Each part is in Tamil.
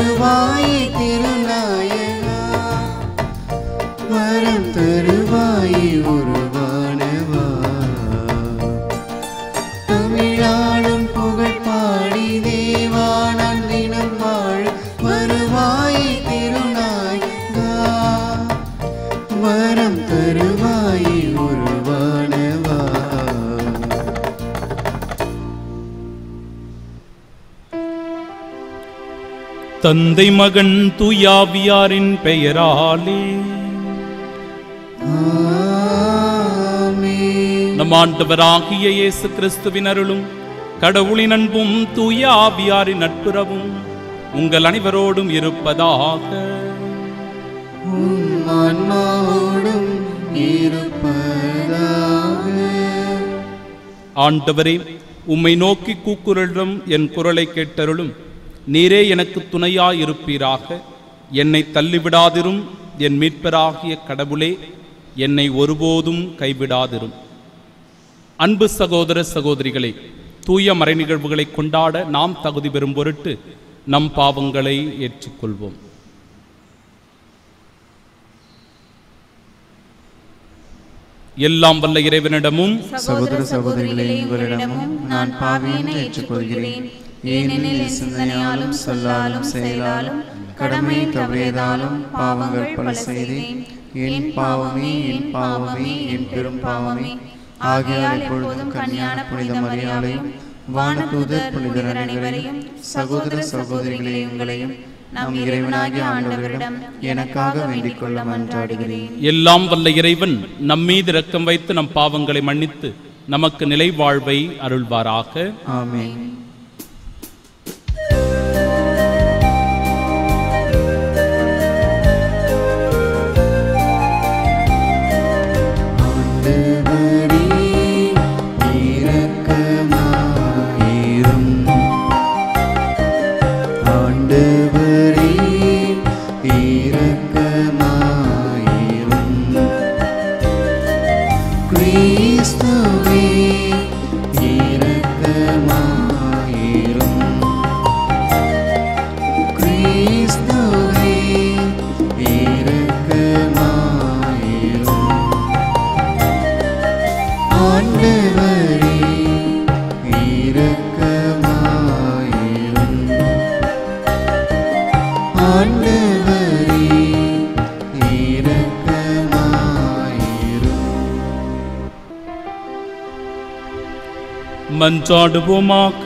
தருவாயே திருநாயகா வரம் தருவாயே உருவானவா தமிழாளும் புகழ் பாடி தேவானான் தினம் வாழ வருவாயே திருநாயகா வரம் தருவாயே உருவானவா தந்தை மகன் தூயாவியாரின் பெயராலே ஆமென். நம் ஆண்டவராகிய இயேசு கிறிஸ்துவின் அருளும் கடவுளின் அன்பும் தூய ஆவியாரின் நட்புறவும் உங்கள் அனைவரோடும் இருப்பதாக உம் ஆன்மாவோடும் இருப்பதாக ஆண்டவரே உம்மை நோக்கி கூக்குரலும் என் குரலை கேட்டருளும் நீரே எனக்கு துணையாயிருப்பீராக என்னை தள்ளிவிடாதிரும் என் மீட்பராகிய கடவுளே என்னை ஒருபோதும் கைவிடாதிரும் அன்பு சகோதர சகோதரிகளே தூய மறை நிகழ்வுகளை கொண்டாட நாம் தகுதி பெறும் பொருட்டு நம் பாவங்களை ஏற்றுக்கொள்வோம் எல்லாம் வல்ல இறைவனிடமும் சகோதர சகோதரிகளே உங்களிடமும் நான் பாவியனை ஏற்றுக்கொள்கிறேன் ஏனெனில் என் சிந்தனையாலும் சொல்லாலும் செயலாலும் கடமையை தவறியதாலும் பாவங்கள் பல செய்தேன் என் பாவமே என் பாவமே என் பெரும் பாவமே ஆகையால் எப்பொழுதும் கன்னியான புனித மரியாதையும் வானதூதர் புனிதர் அனைவரையும் சகோதர சகோதரிகளே உங்களையும் நம் இறைவனாகிய ஆண்டவரிடம் எனக்காக வேண்டிக் கொள்ள மன்றாடுகிறேன் எல்லாம் வல்ல இறைவன் நம்மீது இரக்கம் வைத்து நம் பாவங்களை மன்னித்து நமக்கு நிலை வாழ்வை அருள்வாராக ஆமென் ஆண்டவரே, இரக்கமாயிரும். ஆண்டவரே, இரக்கமாயிரும். கிறிஸ்துவே, இரக்கமாயிரும். கிறிஸ்துவே, இரக்கமாயிரும். ஆண்டவரே இரக்கமாயிரும் ஆண்டவரே இரக்கமாயிரும் மன்றாடுவோமாக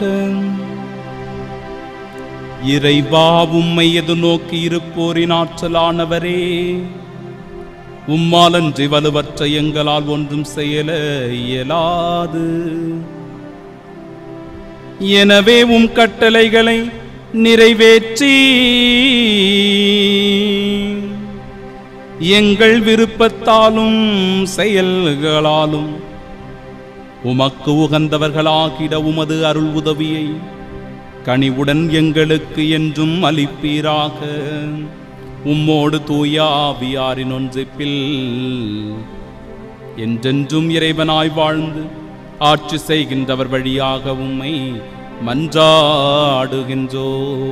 இறைவா உம்மை எது நோக்கி இருப்போரின் ஆற்றலானவரே உம்மாலன்றி வலுவற்ற எங்களால் ஒன்றும் செயல இயலாது எனவே உம் கட்டளைகளை நிறைவேற்றி எங்கள் விருப்பத்தாலும் செயல்களாலும் உமக்கு உகந்தவர்களாகிட உமது அருள் உதவியை கனிவுடன் எங்களுக்கு என்றும் அளிப்பீராக உம்மோடு தூய ஆவியாரின் ஒன்றிப்பில் என்றென்றும் இறைவனாய் வாழ்ந்து ஆட்சி செய்கின்றவர் வழியாக உம்மை மன்றாடுகின்றோ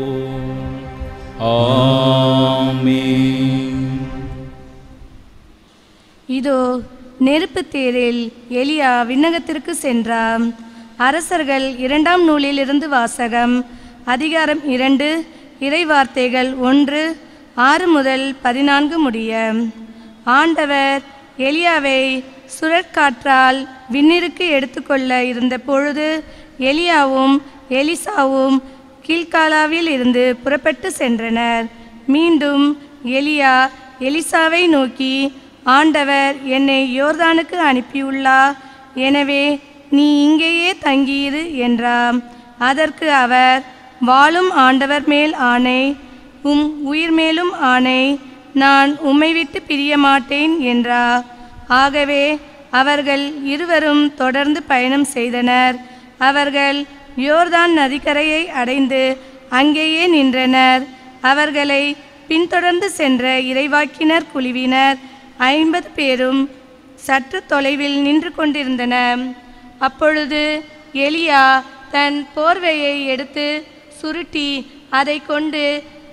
ஆமென் இதோ நெருப்பு தேரில் எலியா விண்ணகத்திற்கு சென்றான் அரசர்கள் இரண்டாம் நூலிலிருந்து வாசகம் அதிகாரம் இரண்டு இறைவார்த்தைகள் ஒன்று ஆறு முதல் பதினான்கு முடிய ஆண்டவர் எலியாவை சுழற்காற்றால் விண்ணிற்கு எடுத்துக்கொள்ள இருந்த பொழுது எலியாவும் எலிசாவும் கீழ்காலாவில் இருந்து புறப்பட்டு சென்றனர் மீண்டும் எலியா எலிசாவை நோக்கி ஆண்டவர் என்னை யோர்தானுக்கு அனுப்பியுள்ளார் எனவே நீ இங்கேயே தங்கியிரு என்றார் அதற்கு அவர் வாழும் ஆண்டவர் மேல் ஆணை உம் உயிர் மேலும் ஆணை நான் உம்மை விட்டு பிரிய மாட்டேன் என்றார் ஆகவே அவர்கள் இருவரும் தொடர்ந்து பயணம் செய்தனர் அவர்கள் யோர்தான் நதிக்கரையை அடைந்து அங்கேயே நின்றனர் அவர்களை பின்தொடர்ந்து சென்ற இறைவாக்கினர் குழுவினர் ஐம்பது பேரும் சற்று தொலைவில் நின்று கொண்டிருந்தனர் அப்பொழுது எலியா தன் போர்வையை எடுத்து சுருட்டி அதை கொண்டு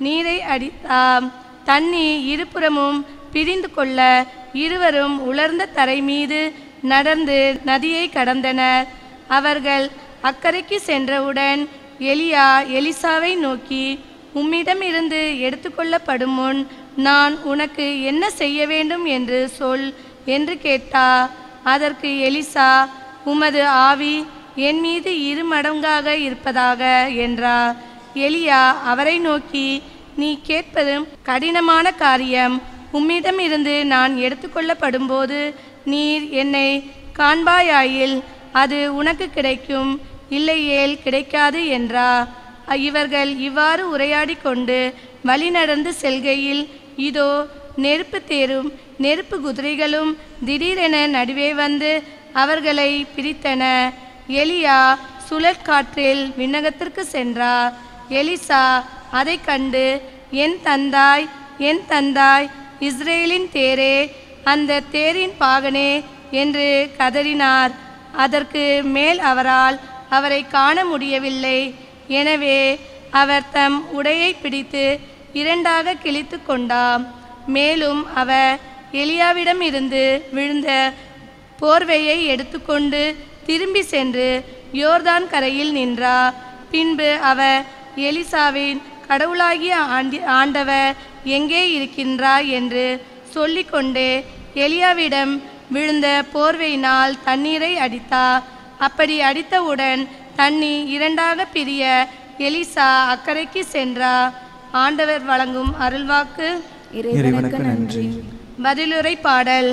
நீரை அடித்தாம் தண்ணி இருபுறமும் பிரிந்து கொள்ள இருவரும் உலர்ந்த தரை மீது நடந்து நதியை கடந்தனர் அவர்கள் அக்கறைக்கு சென்றவுடன் எலியா எலிசாவை நோக்கி உம்மிடமிருந்து எடுத்துக்கொள்ளப்படும் முன் நான் உனக்கு என்ன செய்ய வேண்டும் என்று சொல் என்று கேட்டா அதற்கு எலிசா உமது ஆவி என் மீது இரு மடங்காக இருப்பதாக என்றார் எலியா அவரை நோக்கி நீ கேட்பதும் கடினமான காரியம் உம்மிடமிருந்து நான் எடுத்துக்கொள்ளப்படும்போது நீர் என்னை காண்பாயாயில் அது உனக்கு கிடைக்கும் இல்லையேல் கிடைக்காது என்றா இவர்கள் இவ்வாறு உரையாடி கொண்டு வழி நடந்து செல்கையில் இதோ நெருப்பு தேரும் நெருப்பு குதிரைகளும் திடீரென நடுவே வந்து அவர்களை பிரித்தன எலியா சுழற்காற்றில் விண்ணகத்திற்கு சென்றார் எலிசா அதை கண்டு என் தந்தாய் என் தந்தாய் இஸ்ரேலின் தேரே அந்த தேரின் பாகனே என்று கதறினார் அதற்கு மேல் அவரால் அவரை காண முடியவில்லை எனவே அவர் தம் உடையை பிடித்து இரண்டாக கிழித்து கொண்டார் மேலும் அவர் எலியாவிடம் இருந்து விழுந்த போர்வையை எடுத்துக்கொண்டு திரும்பி சென்று யோர்தான் கரையில் நின்றார் பின்பு அவர் எலிசாவின் கடவுளாகிய ஆண்டி ஆண்டவர் எங்கே இருக்கின்றார் என்று சொல்லிக்கொண்டே எலியாவிடம் விழுந்த போர்வையினால் தண்ணீரை அடித்தார் அப்படி அடித்தவுடன் தண்ணி இரண்டாக பிரிய எலிசா அக்கறைக்கு சென்றார் ஆண்டவர் வழங்கும் அருள்வாக்கு இறைவனுக்கு நன்றி பதிலுரை பாடல்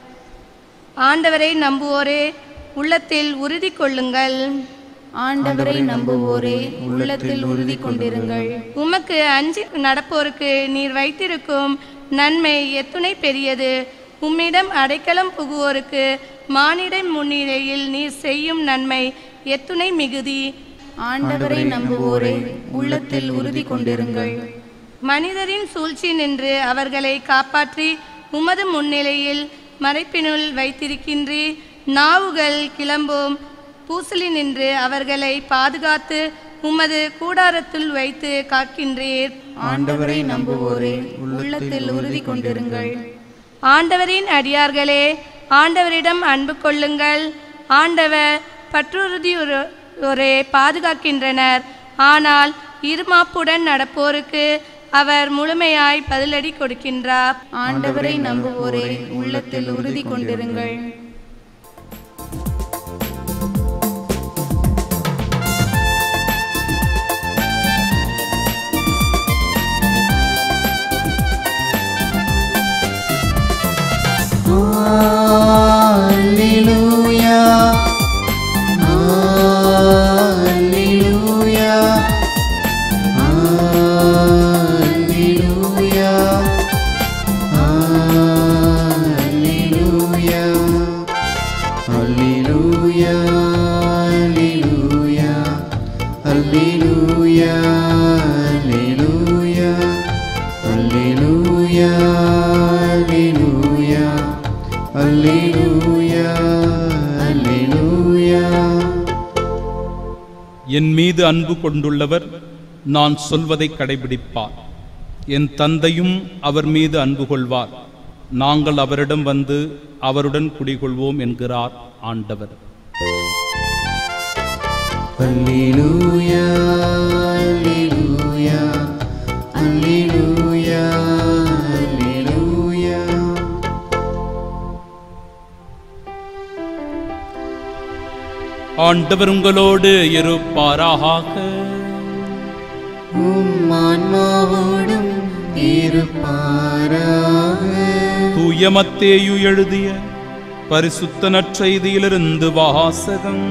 ஆண்டவரை நம்புவோரே உள்ளத்தில் உறுதி கொள்ளுங்கள் ஆண்டவரை நம்புவோரே உள்ளத்தில் உறுதி கொண்டிருங்கள் உமக்கு அஞ்சி நடப்போருக்கு நீர் வைத்திருக்கும் நன்மை எத்துணை பெரியது உம்மிடம் அடைக்கலம் புகுவோருக்கு மானிட முன்னிலையில் நீர் செய்யும் நன்மை எத்துணை மிகுதி ஆண்டவரை நம்புவோரே உள்ளத்தில் உறுதி கொண்டிருங்கள் மனிதரின் சூழ்ச்சி நின்று அவர்களை காப்பாற்றி உமது முன்னிலையில் மறைப்பினுள் வைத்திருக்கின்றீ நாவுகள் கிளம்பும் பூசலி நின்று அவர்களை பாதுகாத்து உமது கூடாரத்தில் வைத்து காக்கின்றீர் ஆண்டவரை நம்புவோரே உள்ளத்தில் உறுதி கொண்டிருங்கள் ஆண்டவரின் அடியார்களே ஆண்டவரிடம் அன்பு கொள்ளுங்கள் ஆண்டவர் பற்றுறுதியோரே பாதுகாக்கின்றனர் ஆனால் இருமாப்புடன் நடப்போருக்கு அவர் முழுமையாய் பதிலடி கொடுக்கின்றார் ஆண்டவரை நம்புவோரே உள்ளத்தில் உறுதி கொண்டிருங்கள் Hallelujah. Hallelujah. Hallelujah. Hallelujah. Hallelujah. Hallelujah. Hallelujah. Hallelujah. Hallelujah. Hallelujah. Hallelujah. Hallelujah. என் மீது அன்பு கொண்டுள்ளவர் நான் சொல்வதை கடைபிடிப்பார் என் தந்தையும் அவர் மீது அன்பு கொள்வார் நாங்கள் அவரிடம் வந்து அவருடன் குடிகொள்வோம் என்கிறார் ஆண்டவர் Hallelujah. Hallelujah. Hallelujah. Hallelujah. ஆண்டவர் உங்களோடு இருப்பாராக உம் ஆன்மாவோடும் இருப்பாராக தூய மத்தேயு எழுதிய பரிசுத்த நற்செய்தியிலிருந்து வாசகம்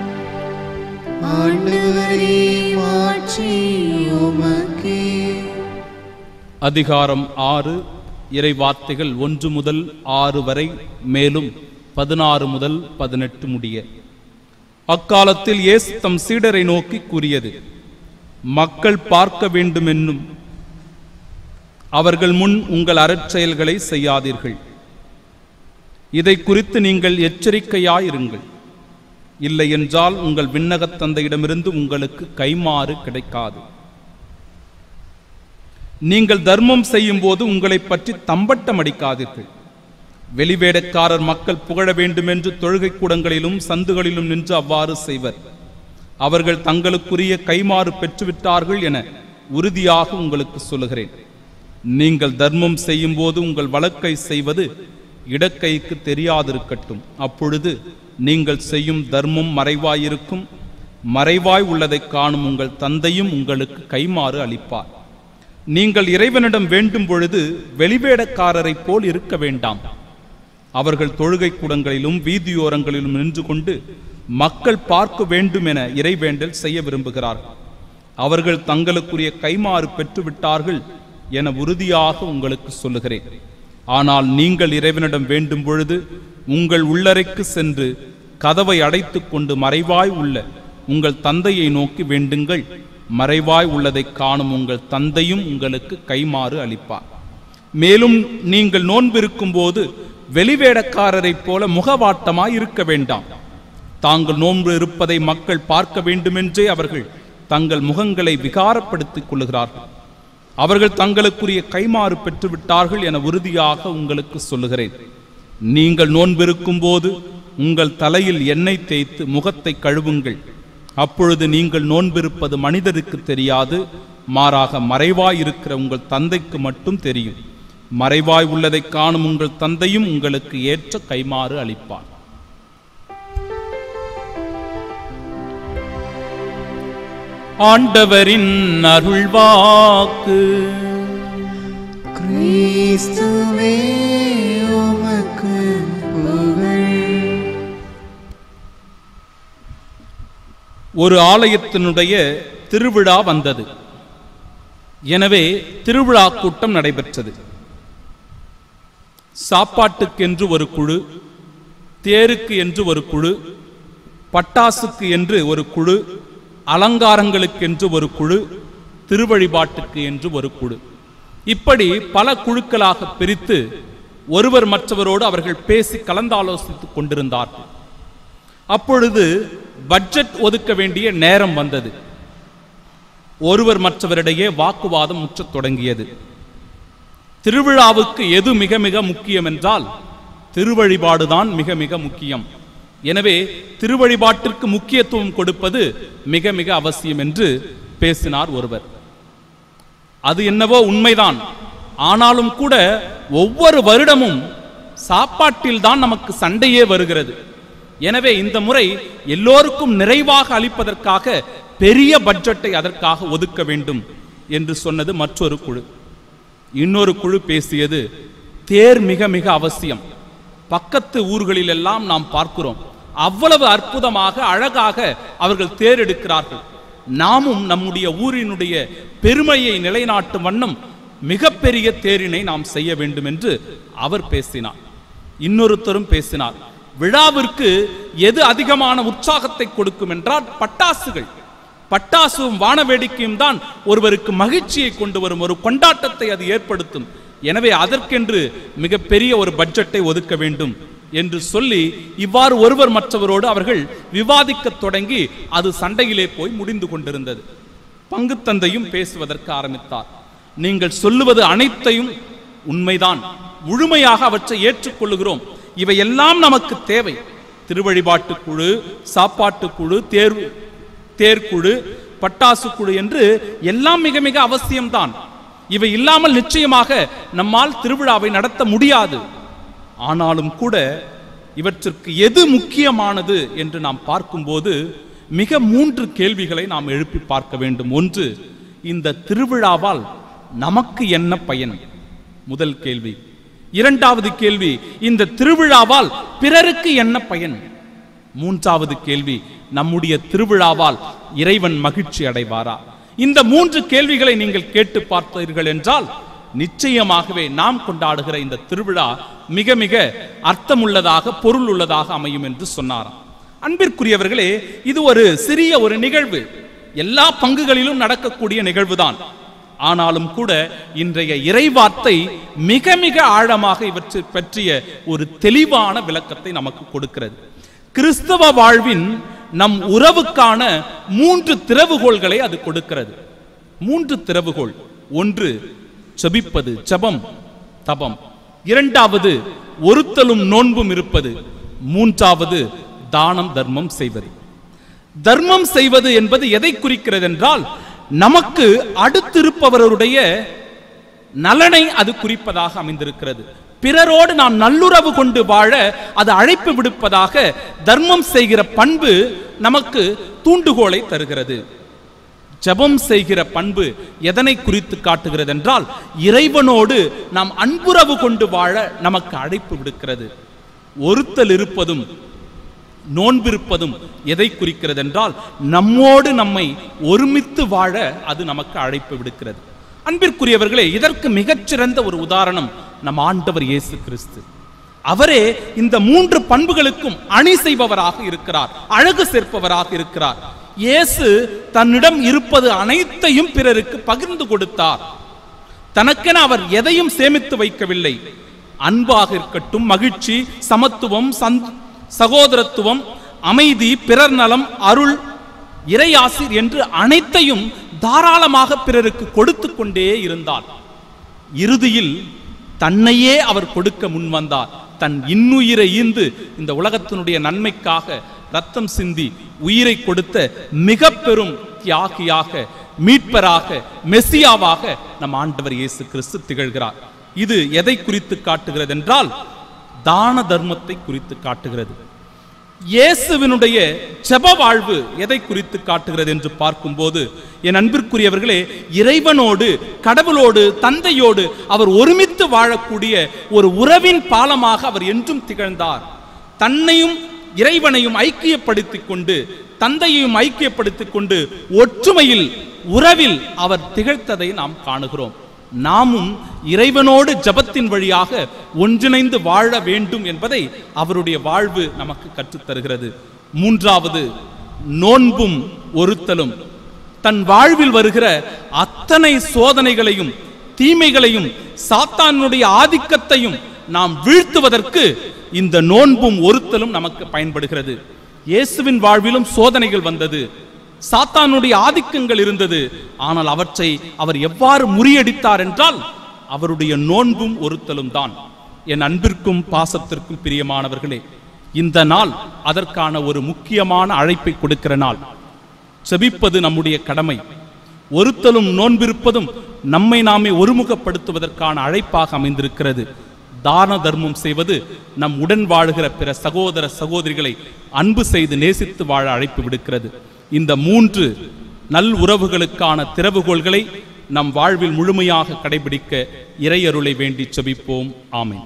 ஆண்டவரே மாட்சி உமக்கே அதிகாரம் ஆறு இறை வார்த்தைகள் ஒன்று முதல் ஆறு வரை மேலும் பதினாறு முதல் பதினெட்டு முடிய அக்காலத்தில் இயேசு தம் சீடரை நோக்கி கூறியது மக்கள் பார்க்க வேண்டுமென்னும் அவர்கள் முன் உங்கள் அறச்செயல்களை செய்யாதீர்கள் இதை குறித்து நீங்கள் எச்சரிக்கையாயிருங்கள் இல்லை என்றால் உங்கள் விண்ணகத் தந்தையிடமிருந்து உங்களுக்கு கைமாறு கிடைக்காது நீங்கள் தர்மம் செய்யும் போது உங்களை பற்றி தம்பட்டம் அடிக்காதீர்கள் வெளிவேடக்காரர் மக்கள் புகழ வேண்டுமென்று தொழுகை கூடங்களிலும் சந்துகளிலும் நின்று அவ்வாறு செய்வர் அவர்கள் தங்களுக்குரிய கைமாறு பெற்றுவிட்டார்கள் என உறுதியாக உங்களுக்கு சொல்லுகிறேன் நீங்கள் தர்மம் செய்யும் போது உங்கள் வழக்கை செய்வது இடக்கைக்கு தெரியாதிருக்கட்டும் அப்பொழுது நீங்கள் செய்யும் தர்மம் மறைவாயிருக்கும் மறைவாய் உள்ளதைக் காணும் உங்கள் தந்தையும் உங்களுக்கு கைமாறு அளிப்பார் நீங்கள் இறைவனிடம் வேண்டும் பொழுது வெளிவேடக்காரரைப் போல் இருக்க வேண்டாம் அவர்கள் தொழுகை கூடங்களிலும் வீதியோரங்களிலும் நின்று கொண்டு மக்கள் பார்க்க வேண்டும் என இறைவேண்டல் செய்ய விரும்புகிறார்கள் அவர்கள் தங்களுக்குரிய கைமாறு பெற்றுவிட்டார்கள் என உறுதியாக உங்களுக்கு சொல்லுகிறேன் ஆனால் நீங்கள் இறைவனிடம் வேண்டும் பொழுது உங்கள் உள்ளறைக்கு சென்று கதவை அடைத்துக் கொண்டு மறைவாய் உள்ள உங்கள் தந்தையை நோக்கி வேண்டுங்கள் மறைவாய் உள்ளதைக் காணும் உங்கள் தந்தையும் உங்களுக்கு கைமாறு அளிப்பார் மேலும் நீங்கள் நோன்பிருக்கும் போது வெளிவேடக்காரரைப் போல முகவாட்டமாய் இருக்க வேண்டாம் தாங்கள் நோன்பு இருப்பதை மக்கள் பார்க்க வேண்டுமென்றே அவர்கள் தங்கள் முகங்களை விகாரப்படுத்திக் கொள்ளுகிறார்கள் அவர்கள் தங்களுக்குரிய கைமாறு பெற்றுவிட்டார்கள் என உறுதியாக உங்களுக்கு சொல்லுகிறேன் நீங்கள் நோன்பிருக்கும் போது உங்கள் தலையில் எண்ணெய் தேய்த்து முகத்தை கழுவுங்கள் அப்பொழுது நீங்கள் நோன்பிருப்பது மனிதருக்கு தெரியாது மாறாக மறைவாய் இருக்கிற உங்கள் தந்தைக்கு மட்டும் தெரியும் மறைவாய் உள்ளதைக் காணும் உங்கள் தந்தையும் உங்களுக்கு ஏற்ற கைமாறு அளிப்பார் ஆண்டவரின் அருள்வாக்கு கிறிஸ்துவே உமக்கு புகழ் ஒரு ஆலயத்தினுடைய திருவிழா வந்தது எனவே திருவிழா கூட்டம் நடைபெற்றது சாப்பாட்டுக்கென்று ஒரு குழு தேருக்கு என்று ஒரு குழு பட்டாசுக்கு என்று ஒரு குழு அலங்காரங்களுக்கென்று ஒரு குழு திருவழிபாட்டுக்கு என்று ஒரு குழு இப்படி பல குழுக்களாக பிரித்து ஒருவர் மற்றவரோடு அவர்கள் பேசி கலந்தாலோசித்துக் கொண்டிருந்தார்கள் அப்பொழுது பட்ஜெட் ஒதுக்க வேண்டிய நேரம் வந்தது ஒருவர் மற்றவரிடையே வாக்குவாதம் முற்றத் தொடங்கியது திருவிழாவுக்கு எது மிக மிக முக்கியம் என்றால் திருவழிபாடுதான் மிக மிக முக்கியம் எனவே திருவழிபாட்டிற்கு முக்கியத்துவம் கொடுப்பது மிக மிக அவசியம் என்று பேசினார் ஒருவர் அது என்னவோ உண்மைதான் ஆனாலும் கூட ஒவ்வொரு வருடமும் சாப்பாட்டில் தான் நமக்கு சண்டையே வருகிறது எனவே இந்த முறை எல்லோருக்கும் நிறைவாக அளிப்பதற்காக பெரிய பட்ஜெட்டை அதற்காக ஒதுக்க வேண்டும் என்று சொன்னது மற்றொரு குழு இன்னொரு குழு பேசியது தேர் மிக மிக அவசியம் பக்கத்து ஊர்களில் எல்லாம் நாம் பார்க்கிறோம் அவ்வளவு அற்புதமாக அழகாக அவர்கள் தேர் எடுக்கிறார்கள் நாமும் நம்முடைய ஊரினுடைய பெருமையை நிலைநாட்டும் வண்ணம் மிகப்பெரிய தேரினை நாம் செய்ய வேண்டும் என்று அவர் பேசினார் இன்னொருத்தரும் பேசினார் விழாவிற்கு எது அதிகமான உற்சாகத்தை கொடுக்கும் என்றால் பட்டாசுகள் பட்டாசும் வான வேடிக்கையும் தான் ஒருவருக்கு மகிழ்ச்சியை கொண்டு வரும் ஒரு கொண்டாட்டத்தை அது ஏற்படுத்தும் எனவே அதற்கென்று மிகப்பெரிய ஒரு பட்ஜெட்டை ஒதுக்க வேண்டும் என்று சொல்லி இவ்வாறு ஒருவர் மற்றவரோடு அவர்கள் விவாதிக்கத் தொடங்கி அது சண்டையிலே போய் முடிந்து கொண்டிருந்தது பங்குத்தந்தையும் பேசுவதற்கு ஆரம்பித்தார் நீங்கள் சொல்லுவது அனைத்தையும் உண்மைதான் முழுமையாக அவற்றை ஏற்றுக்கொள்ளுகிறோம் இவையெல்லாம் நமக்கு தேவை திருவழிபாட்டு குழு சாப்பாட்டு குழு தேர்வு தேர்க்குழு பட்டாசு குழு என்று எல்லாம் மிக மிக அவசியம்தான் இவை இல்லாமல் நிச்சயமாக நம்மால் திருவிழாவை நடத்த முடியாது ஆனாலும் கூட இவற்றிற்கு எது முக்கியமானது என்று நாம் பார்க்கும்போது மிக மூன்று கேள்விகளை நாம் எழுப்பி பார்க்க வேண்டும் ஒன்று இந்த திருவிழாவால் நமக்கு என்ன பயன் முதல் கேள்வி இரண்டாவது கேள்வி இந்த திருவிழாவால் பிறருக்கு என்ன பயன் மூன்றாவது கேள்வி நம்முடைய திருவிழாவால் இறைவன் மகிழ்ச்சி அடைவாரா இந்த மூன்று கேள்விகளை நீங்கள் கேட்டு பார்த்தீர்கள் என்றால் நிச்சயமாகவே நாம் கொண்டாடுகிற இந்த திருவிழா மிக மிக அர்த்தமுள்ளதாக பொருள் உள்ளதாக அமையும் என்று சொன்னாராம் அன்பிற்குரியவர்களே இது ஒரு சிறிய ஒரு நிகழ்வு எல்லா பங்குகளிலும் நடக்கக்கூடிய நிகழ்வுதான் ஆனாலும் கூட இன்றைய இறைவார்த்தை மிக மிக ஆழமாக இவற்றை பற்றிய ஒரு தெளிவான விளக்கத்தை நமக்கு கொடுக்கிறது கிறிஸ்தவ வாழ்வின் நம் உறவுக்கான மூன்று திறவுகோள்களை அது கொடுக்கிறது மூன்று திறவுகோள் ஒன்று செபிப்பது ஜெபம் தபம் இரண்டாவது ஒருத்தலும் நோன்பும் இருப்பது மூன்றாவது தானம் தர்மம் செய்வது தர்மம் செய்வது என்பது எதை குறிக்கிறது என்றால் நமக்கு அடுத்திருப்பவருடைய நலனை அது குறிப்பதாக அமைந்திருக்கிறது பிறரோடு நாம் நல்லுறவு கொண்டு வாழ அது அழைப்பு விடுப்பதாக தர்மம் செய்கிற பண்பு நமக்கு தூண்டுகோலை தருகிறது ஜெபம் செய்கிற பண்பு எதனை குறித்து காட்டுகிறது என்றால் இறைவனோடு நாம் அன்புறவு கொண்டு வாழ நமக்கு அழைப்பு விடுக்கிறது ஒருத்தல் இருப்பதும் நோன்பிருப்பதும் எதை குறிக்கிறது என்றால் நம்மோடு நம்மை ஒருமித்து வாழ அது நமக்கு அழைப்பு விடுக்கிறது அன்பிற்குரியவர்களே இதற்கு மிகச்சிறந்த ஒரு உதாரணம் நம் ஆண்டவர் இயேசு கிறிஸ்து அவரே இந்த மூன்று பண்புகளுக்கும் அணி செய்பவராக இருக்கிறார் அழகு சேர்ப்பவராக இருக்கிறார் இயேசு தன்னிடம் இருப்பது அனைத்தையும் பிறருக்கு பகிர்ந்து கொடுத்தார் தனக்கென அவர் எதையும் சேமித்து வைக்கவில்லை அன்பாக இருக்கட்டும் மகிழ்ச்சி சமத்துவம் சந்த்- சகோதரத்துவம் அமைதி பிறர் நலம் அருள் இறையாசிர் என்று அனைத்தையும் தாராளமாக பிறருக்கு கொடுத்து கொண்டே இருந்தார் இறுதியில் தன்னையே அவர் கொடுக்க முன்வந்தார் தன் இன்னுயிரை ஈந்து இந்த உலகத்தினுடைய நன்மைக்காக ரத்தம் சிந்தி உயிரை கொடுத்த மிக பெரும் தியாகியாக மீட்பராக மெசியாவாக நம் ஆண்டவர் இயேசு கிறிஸ்து திகழ்கிறார் இது எதை குறித்து காட்டுகிறது என்றால் தான தர்மத்தை குறித்து காட்டுகிறது இயேசுவினுடைய ஜெப வாழ்வு எதை குறித்து காட்டுகிறது என்று பார்க்கும்போது என் அன்பிற்குரியவர்களே இறைவனோடு கடவுளோடு தந்தையோடு அவர் ஒருமித்து வாழக்கூடிய ஒரு உறவின் பாலமாக அவர் என்றும் திகழ்ந்தார் தன்னையும் இறைவனையும் ஐக்கியப்படுத்திக் கொண்டு தந்தையையும் ஐக்கியப்படுத்திக் கொண்டு ஒற்றுமையில் உறவில் அவர் திகழ்த்ததை நாம் காணுகிறோம் நாமும் இறைவனோடு ஜபத்தின் வழியாக ஒன்றிணைந்து வாழ வேண்டும் என்பதை அவருடைய வாழ்வு நமக்கு கற்றுத் தருகிறது மூன்றாவது நோன்பும் ஒருத்தலும் தன் வாழ்வில் வருகிற அத்தனை சோதனைகளையும் தீமைகளையும் சாத்தானுடைய ஆதிக்கத்தையும் நாம் வீழ்த்துவதற்கு இந்த நோன்பும் ஒருத்தலும் நமக்கு பயன்படுகிறது இயேசுவின் வாழ்விலும் சோதனைகள் வந்தது சாத்தானுடைய ஆதிக்கங்கள் இருந்தது ஆனால் அவற்றை அவர் எவ்வாறு முறியடித்தார் என்றால் அவருடைய நோன்பும் ஒருத்தலும் தான் என் அன்பிற்கும் பாசத்திற்கும் பிரியமானவர்களே இந்த நாள் அதற்கான ஒரு முக்கியமான அழைப்பை கொடுக்கிற நாள் செபிப்பது நம்முடைய கடமை ஒருத்தலும் நோன்பிருப்பதும் நம்மை நாமே ஒருமுகப்படுத்துவதற்கான அழைப்பாக அமைந்திருக்கிறது தான தர்மம் செய்வது நம் உடன் வாழுகிற பிற சகோதர சகோதரிகளை அன்பு செய்து நேசித்து வாழ அழைப்பு விடுக்கிறது இந்த மூன்று நல் உறவுகளுக்கான திறவுகோள்களை நம் வாழ்வில் முழுமையாக கடைபிடிக்க இறையருளை வேண்டி செபிப்போம் ஆமென்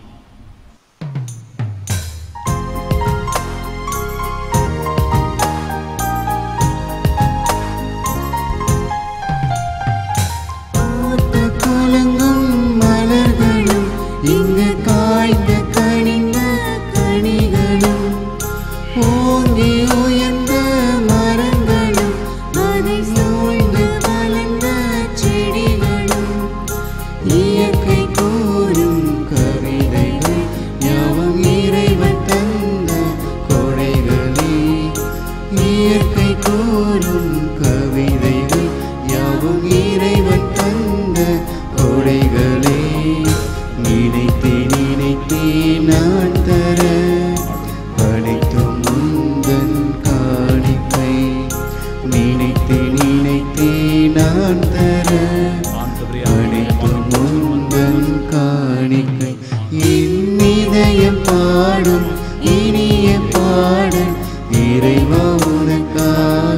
பூத்த குலுங்கும் மலர்களும் இங்கு காய்ந்த கனிந்த கனிகளும் ஓங்கி உயர்ந்த மரங்களும் அதை சூழ்ந்து வளர்ந்த செடிகளும் இயற்கை கூறும் கவிதைகள் யாவும் இறைவன் தந்த கொடைகளே இயற்கை கூறும் கவிதைகள் யாவும் இறைவன் தந்த கொடைகளே நினைத்தே நினைத்தே நான் தர அனைத்தும் உந்தன் காணிக்கை நினைத்தே நினைத்தே நான் தர அனைத்தும் உந்தன் காணிக்கை என் இதயம் பாடும் இனிய பாடல் இறைவா உனக்காக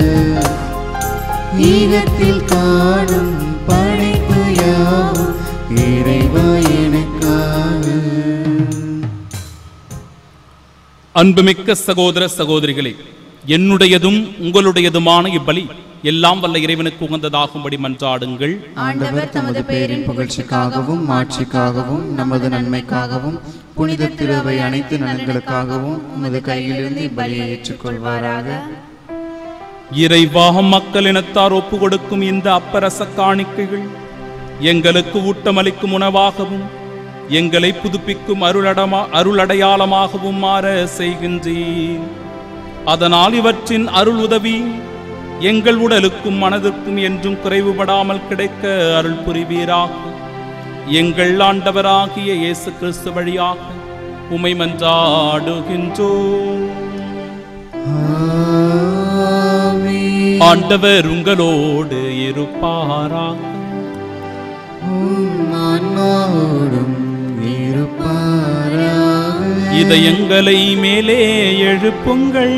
ஈகத்தில் காணும் படைப்பு யாவும் இறைவா எனக்காக அன்புமிக்க சகோதர சகோதரிகளே என்னுடையதும் உங்களுடையதுமான இப்பலி எல்லாம் வல்ல இறைவனுக்கு உகந்ததாகும்படி மன்றாடுங்கள் ஆண்டவர் தமது பெயரின் புகழ்ச்சிக்காகவும் மாட்சிக்காகவும் நமது நன்மைக்காகவும் புனித திருவை அனைத்து நலன்களுக்காகவும் உமது கையிலிருந்து இப்பலியை ஏற்றுக்கொள்வாராக இறைவாக மக்கள் இனத்தார் ஒப்பு கொடுக்கும் இந்த அப்பரச காணிக்கைகள் எங்களுக்கு ஊட்டமளிக்கும் உணவாகவும் எங்களை புதுப்பிக்கும் அருளடமா அருளடையாளமாகவும் மாற செய்கின்றேன் அதனால் இவற்றின் அருள் உதவி எங்கள் உடலுக்கும் மனதிற்கும் என்றும் குறைவுபடாமல் கிடைக்க அருள் புரிவீராக எங்கள் ஆண்டவராகிய இயேசு கிறிஸ்து வழியாக உமை மன்றாடுகின்றோம் ஆமென். ஆண்டவர் உங்களோடு இருப்பாராக உம் ஆன்மாவோடும் இருப்பாராக. இதயங்களை மேலே எழுப்புங்கள்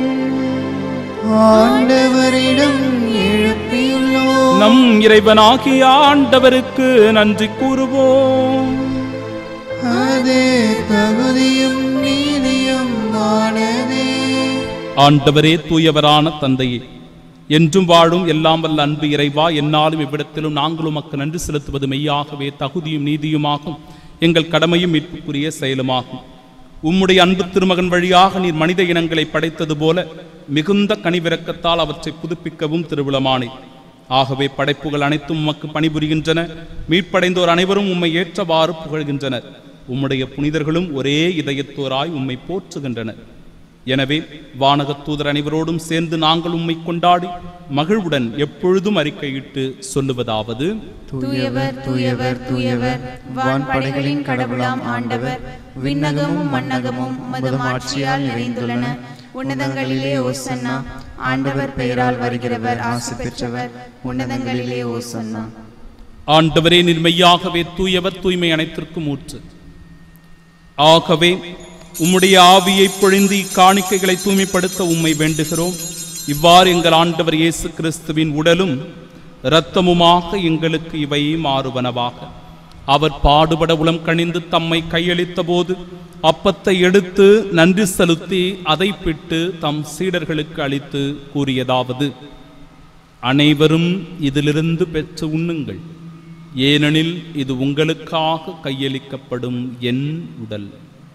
ஆண்டவரிடம் எழுப்பியுள்ளோம் நம் இறைவனாகிய ஆண்டவருக்கு நன்றி கூறுவோம் அது தகுதியும் நீதியும் ஆனதே ஆண்டவரே தூயவரான தந்தையே என்றும் வாழும் எல்லாம் வல்ல அன்பு இறைவா என்னாலும் இவ்விடத்திலும் நாங்கள் உமக்கு நன்றி செலுத்துவது மெய்யாகவே தகுதியும் நீதியுமாகும் எங்கள் கடமையும் மீட்புக்குரிய செயலுமாகும் உம்முடைய அன்பு திருமகன் வழியாக நீர் மனித இனங்களை படைத்தது போல மிகுந்த கனிவிரக்கத்தால் அவற்றை புதுப்பிக்கவும் திருவிழமானே ஆகவே படைப்புகள் அனைத்தும் உமக்கு பணிபுரிகின்றன மீட்படைந்தோர் அனைவரும் உம்மை ஏற்றவாறு புகழ்கின்றனர் உம்முடைய புனிதர்களும் ஒரே இதயத்தோராய் உம்மை போற்றுகின்றனர் எனவே வானகத் தூதர் அனைவரோடும் சேர்ந்து நாங்கள் உம்மை கொண்டாடி மகிழ்வுடன் எப்பொழுதும் அறிக்கையிட்டு சொல்லுவதாவது தூயவர் தூயவர் தூயவர் வான்படைகளின் கடவுளாம் ஆண்டவர் விண்ணகமும் மண்ணகமும் உமது ஆட்சியால் நிறைந்துள்ளன உன்னதங்களிலே ஓசன்னா ஆண்டவர் பெயரால் வருகிறவர் ஆசி பெற்றவர் உன்னதங்களிலே ஓசன்னா ஆண்டவரே நிர்மையாகவே தூயவர் தூய்மை அனைத்திற்கும் ஊற்று ஆகவே உம்முடைய ஆவியை பொழிந்து இக்காணிக்கைகளை தூய்மைப்படுத்த உம்மை வேண்டுகிறோம் இவ்வாறு எங்கள் ஆண்டவர் இயேசு கிறிஸ்துவின் உடலும் இரத்தமுமாக எங்களுக்கு இவை மாறுவனவாக அவர் பாடுபட உளம் கணிந்து தம்மை கையளித்த போது அப்பத்தை எடுத்து நன்றி செலுத்தி அதை பிட்டு தம் சீடர்களுக்கு அளித்து கூறியதாவது அனைவரும் இதிலிருந்து பெற்று உண்ணுங்கள் ஏனெனில் இது உங்களுக்காக கையளிக்கப்படும் என் உடல்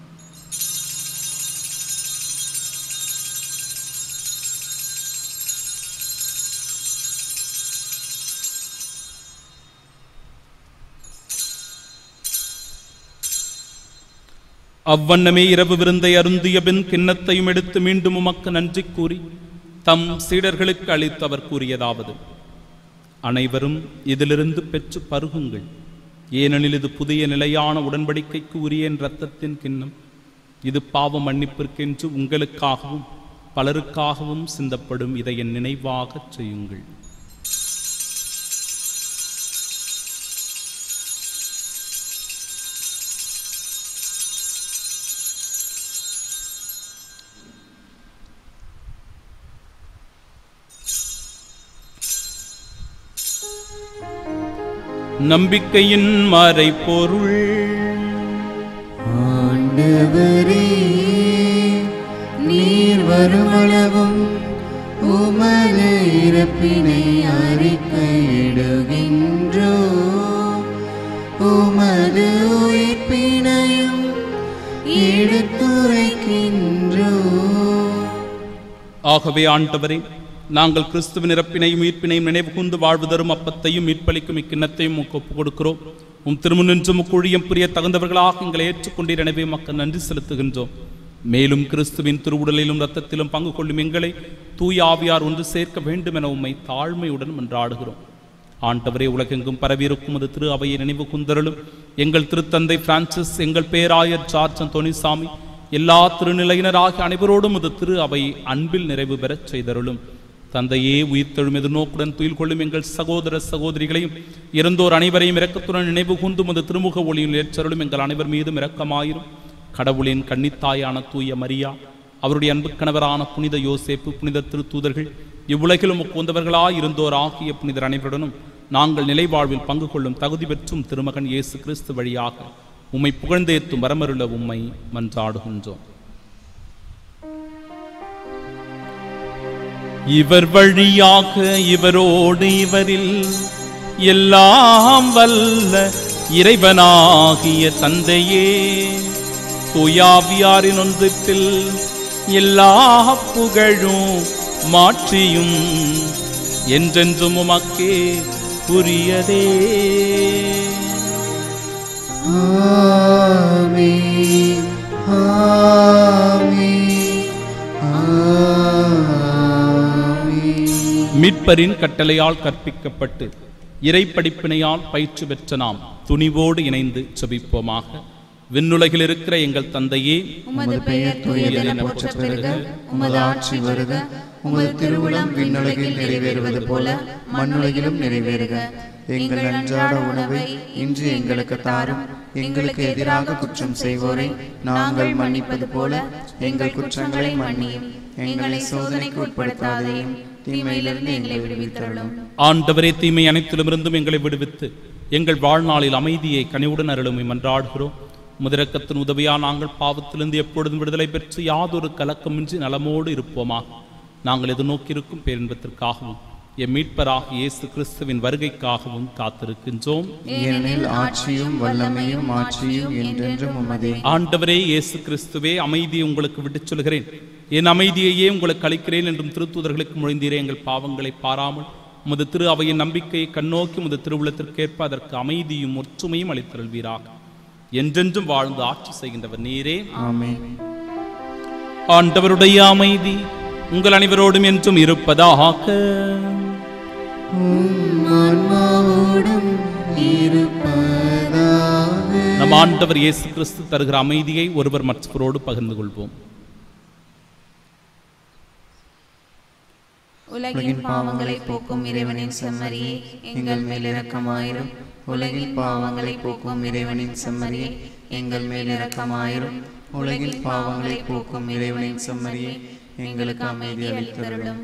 அவ்வண்ணமே இரவு விருந்தை அருந்திய பின் கிண்ணத்தையும் எடுத்து மீண்டும் உமக்கு நன்றி கூறி தம் சீடர்களுக்கு அளித்து அவர் கூறியதாவது அனைவரும் இதிலிருந்து பெற்று பருகுங்கள் ஏனெனில் இது புதிய நிலையான உடன்படிக்கைக்கு உரிய என் இரத்தத்தின் கிண்ணம் இது பாவ மன்னிப்பிற்கென்று உங்களுக்காகவும் பலருக்காகவும் சிந்தப்படும் இதை என் நினைவாகச் செய்யுங்கள் நம்பிக்கையின் மறைபொருள் ஆண்டவரே நீர் வருமளவும் உமது இறப்பினை அறிக்கையிடுகின்றோ உமது உயிர்ப்பினையும் எடுத்துரைக்கின்றோ ஆகவே ஆண்டவரே நாங்கள் கிறிஸ்துவின் இறப்பினையும் மீட்பினையும் நினைவு கூர்ந்து வாழ்வு தரும் அப்பத்தையும் மீட்பளிக்கும் இக்கிண்ணத்தையும் உமக்கு ஒப்புக் கொடுக்கிறோம் உம் திருமுன்னின்று முக்குழியம் புரிய தகுந்தவர்களாக எங்களை ஏற்றுக்கொண்டீர் எனவே மக்கள் நன்றி செலுத்துகின்றோம் மேலும் கிறிஸ்துவின் திருவுடலிலும் இரத்தத்திலும் பங்கு கொள்ளும் எங்களை தூய ஆவியார் ஒன்று சேர்க்க வேண்டும் என உம்மை தாழ்மையுடன் மன்றாடுகிறோம் ஆண்டவரே உலகெங்கும் பரவியிருக்கும் அது திரு அவையை நினைவு குந்தரலும் எங்கள் திருத்தந்தை பிரான்சிஸ் எங்கள் பேராயர் ஜார்ஜ் அந்தோனிசாமி எல்லா திருநிலையினராகிய அனைவரோடும் அது திரு அவை அன்பில் நிறைவு பெறச் செய்தருளும் தந்தையே உயிர்த்தெழும் எதிர்நோக்குடன் துயில் கொள்ளும் எங்கள் சகோதர சகோதரிகளையும் இறந்தோர் அனைவரையும் இரக்கத்துடன் நினைவு கூர்ந்தும் அது திருமுக ஒளியில் ஏற்றருளும் எங்கள் அனைவர் மீதும் இரக்கமாயிரும் கடவுளின் கன்னித்தாயான தூய மரியா அவருடைய அன்பு கணவரான புனித யோசேப்பு புனித திருத்தூதர்கள் இவ்வுலகிலும் உகந்தவர்களாய் இருந்தோர் ஆகிய புனிதர் அனைவருடனும் நாங்கள் நிலை வாழ்வில் பங்கு கொள்ளும் தகுதி பெற்றும் திருமகன் இயேசு கிறிஸ்து வழியாக உம்மை புகழ்ந்தேத்தும் வரமருள உம்மை மன்றாடுகின்றோம் இவர் வழியாக இவரோடு இவரில் எல்லாம் வல்ல இறைவனாகிய தந்தையே தூயாவியாரின் ஒன்றிப்பில் எல்லா புகழும் மாற்றியும் என்றென்றும் உமக்கே புரியதே ஆமென் ஆமென் ஆமென் மீட்பரின் கட்டளையால் கற்பிக்கப்பட்டு இறை படிப்பினையால் பயிற்சி பெற்ற நாம் துணிவோடு இணைந்து செபிப்போமாக விண்ணுலகில் இருக்கிற எங்கள் தந்தையே உமது பெயர் தூயதென போற்ற பெருக உமது ஆட்சி வருக உமது திருவுளம் விண்ணுலகில் நிறைவேறுவது போல மண்ணுலகிலும் நிறைவேறுக எங்கள் அன்றாட உணவை இன்று எங்களுக்கு தாரும் எங்களுக்கு எதிராக குற்றம் செய்வோரை நாங்கள் மன்னிப்பது போல எங்கள் குற்றங்களை மன்னியும் எங்களை சோதனைக்கு உட்படுத்தாதையும் தீமையிலிருந்து எங்களை விடுவித்தருளும் ஆண்டவரே தீமை அனைத்திலுமிருந்தும் எங்களை விடுவித்து எங்கள் வாழ்நாளில் அமைதியை கனிவுடன் அருளுமை மன்றாடுகிறோம் முதிரக்கத்தின் உதவியா நாங்கள் பாவத்திலிருந்து எப்பொழுதும் விடுதலை பெற்று யாதொரு கலக்கமின்றி நலமோடு இருப்போமாக நாங்கள் எதிர்நோக்கியிருக்கும் பேரின்பத்திற்காகவும் எம் மீட்பராக இயேசு கிறிஸ்துவின் வருகைக்காகவும் காத்திருக்கின்றோம் ஏனெனில் ஆட்சியும் வல்லமையும் ஆட்சியும் என்றென்றும் உமதே ஆண்டவரே இயேசு கிறிஸ்துவே அமைதியை உங்களுக்கு விட்டுச் சொல்கிறேன் என் அமைதியையே உங்களுக்கு அளிக்கிறேன் என்றும் திருத்தூதர்களுக்கு மொழிந்தீரே எங்கள் பாவங்களை பாராமல் உமது திரு அவையின் நம்பிக்கையை கண்ணோக்கி உமது திருவுளத்திற்கேற்ப அதற்கு அமைதியும் ஒற்றுமையும் அளித்தருள்வீராக என்றென்றும் வாழ்ந்து ஆட்சி செய்கின்றவர் நீரே ஆமென் ஆண்டவருடைய அமைதி உங்கள் அனைவரோடும் என்றும் இருப்பதாக உம் ஆன்மாவோடும் இருப்பதாக நம் ஆண்டவர் இயேசு கிறிஸ்து தருகிற அமைதியை ஒருவர் மற்றவரோடு பகிர்ந்து கொள்வோம் உலகின் பாவங்களை போக்கும் இறைவனின் செம்மறியே எங்கள் மேல் இரக்கமாயிரும் உலகின் பாவங்களை போக்கும் இறைவனின் செம்மறியே எங்கள் மேல் இரக்கமாயிரும் உலகின் பாவங்களை போக்கும் இறைவனின் செம்மறியே எங்களுக்கு அமைதி அளித்தருளும்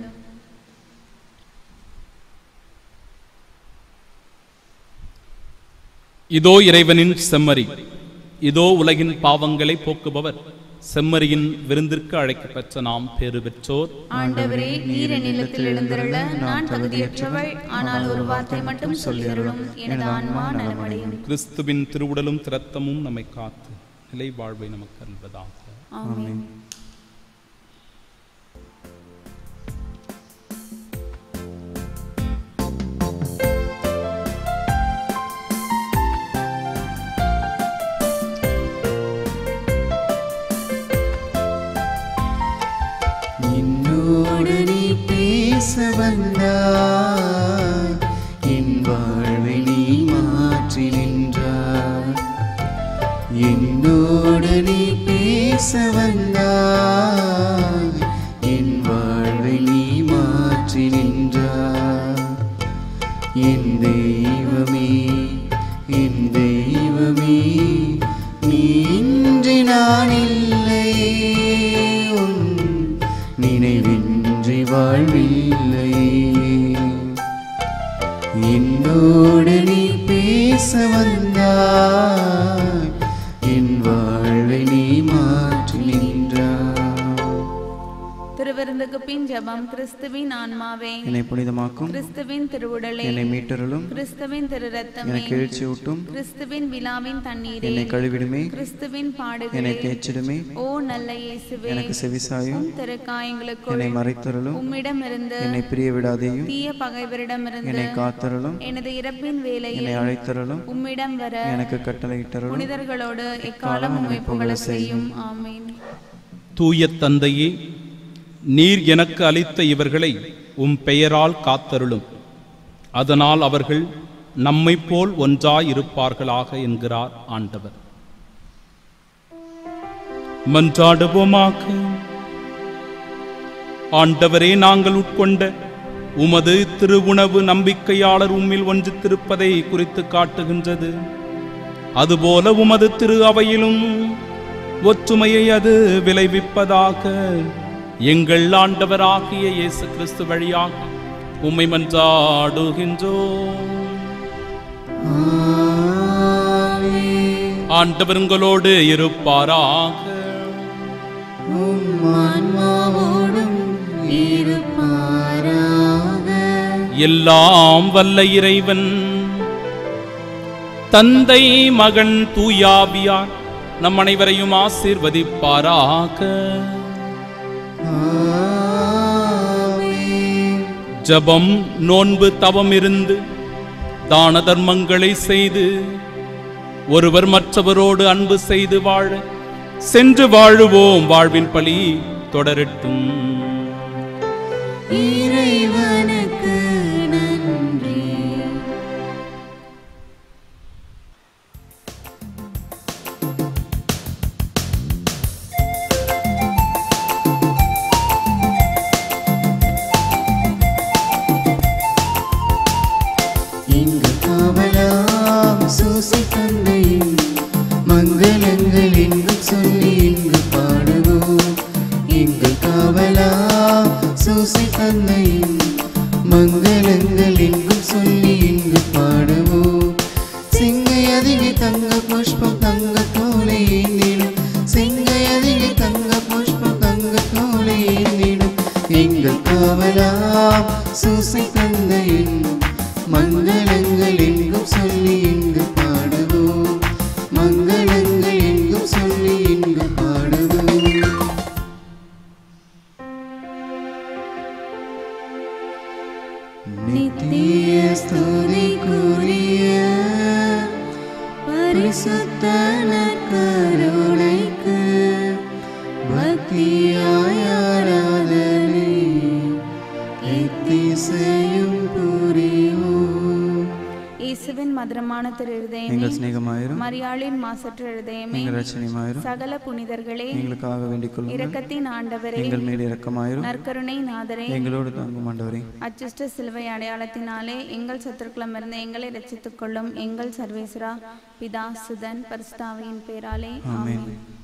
இதோ இறைவனின் செம்மறி இதோ உலகின் பாவங்களை போக்குபவர் செம்மறியின் விருந்திற்கு அழைக்கப்பெற்ற நாம் பேறு பெற்றோர் ஆண்டவரே நீர் நிலத்தில் எழுந்தருள நான் தகுதியற்றவள் ஆனால் ஒரு வார்த்தை மட்டும் சொல்லியருளும் எனது ஆன்மா நலமடையும் கிறிஸ்துவின் திருவுடலும் திரத்தமும் நம்மை காத்து நிலை வாழ்வை நமக்கு அல்வதாக ஆமென் என்னோடு நீ பேச வந்தாய் என் வாழ்வை நீ மாற்றி நின்றாய் என்னோடு நீ பேச வந்தாய் என் வாழ்வை நீ மாற்றி நின்றாய் என் தெய்வமே என் தெய்வமே நீ இன்றி நான் இல்லை உன் நினைவின்றி வாழ்வில்லை என்னோடு நீ பேச வந்தாய் என் வாழ்வை நீ மாற்றி நின்றாய் திருவிருந்துக்கு பின் ஜெபம் கிறிஸ்துவின் ஆன்மாவே என்னை புனிதமாக்கும் கிறிஸ்துவின் திருவுடலே என்னை மீட்டருளும் கிறிஸ்துவின் திரு ரத்தமே எனக்கு எழுச்சியூட்டும் கிறிஸ்துவின் விழாவின் தண்ணீரே என்னை கழுவிடுமே கிறிஸ்துவின் என்னை பாடுகளே தேய்ச்சிடுமே ஓ நல்ல இயேசுவே எனக்கு செவிசாயும் உம் திருக்காயங்களுக்குள் என்னை மறைத்தருளும் உம்மிடமிருந்து என்னை பிரிய விடாதேயும் தீய பகைவரிடமிருந்து என்னை காத்தருளும் எனது இறப்பின் வேளையில் என்னை அழைத்தருளும் உம்மிடம் வர எனக்கு கட்டளையிட்டருளும் புனிதர்களோடு எக்காலம் உம்மை புகழ செய்யும் ஆமீன் தூய தந்தையே நீர் எனக்கு அளித்த இவர்களை உம் பெயரால் காத்தருளும் அதனால் அவர்கள் நம்மைப் போல் ஒன்றாய் இருப்பார்களாக என்கிறார் ஆண்டவர் மன்றாடுவோமாக ஆண்டவரே நாங்கள் உட்கொண்ட உமது திருவுணவு நம்பிக்கையாளர் உம்மில் ஒன்றித்திருப்பதை குறித்து காட்டுகின்றது அதுபோல உமது திரு அவையிலும் ஒற்றுமையை அது விளைவிப்பதாக எங்கள் ஆண்டவராகிய இயேசு கிறிஸ்து வழியாக உம்மை மன்றாடுகின்றோம் ஆண்டவர் உங்களோடு இருப்பாராக உம் ஆன்மாவோடும் இருப்பாராக எல்லாம் வல்ல இறைவன் தந்தை மகன் தூயாவியார் நம் அனைவரையும் ஆசீர்வதிப்பாராக ஆமென். ஜபம் நோன்பு தவம் இருந்து தான தர்மங்களை செய்து ஒருவர் மற்றவரோடு அன்பு செய்து வாழ சென்று வாழுவோம் வாழ்வின் பலி தொடரட்டும் இறைவனுக்கு நன்றி தந்தையின் மங்களங்கள் எங்கும் சொல்லி இங்கு பாடுவோம் எங்கள் காவலா சூசை தந்தையின் மங்களங்கள் எங்கும் சொல்லி இங்கு பாடுவோம் சிங்கை அதிகை தங்க புஷ்பம் தங்க தோலை ஏந்திடும் சிங்கை அதிகை தங்க புஷ்பம் தங்க தோலை ஏந்திடும் எங்கள் காவலா சூசை தந்தையின் மங்களங்கள் எங்கும் சொல்லி இங்கு பாடுவோம் மங்களங்கள் எங்கும் சொல்லி இங்கு பாடுவோம் நித்திய ஸ்துதிக்குரிய பரிசுத்த நற்கருணைக்கு பக்தியாய் ஆராதனை எத்திசையும் புரிவோம் இயேசுவின் மதுரமான திரு இருதயமே எங்கள் சிநேகமாயிரும் மரியாளின் மாசற்ற இருதயமே எங்கள் ரட்சணியமாயிரும் சகல புனிதர்களே எங்களுக்காக வேண்டிக் கொள்ளுங்கள் இரக்கத்தின் ஆண்டவரே எங்கள் மேல் இரக்கமாயிரும் நற்கருணை நாதரே எங்களோடு தாங்கும் ஆண்டவரே அச்சிஷ்ட சிலுவை அடையாளத்தினாலே எங்கள் சத்துருக்களமிருந்து எங்களை ரட்சித்துக் கொள்ளும் எங்கள் சர்வேஸ்வரா பிதா சுதன் பரிசுத்தாவியின் பேராலே ஆமென் ஆமென்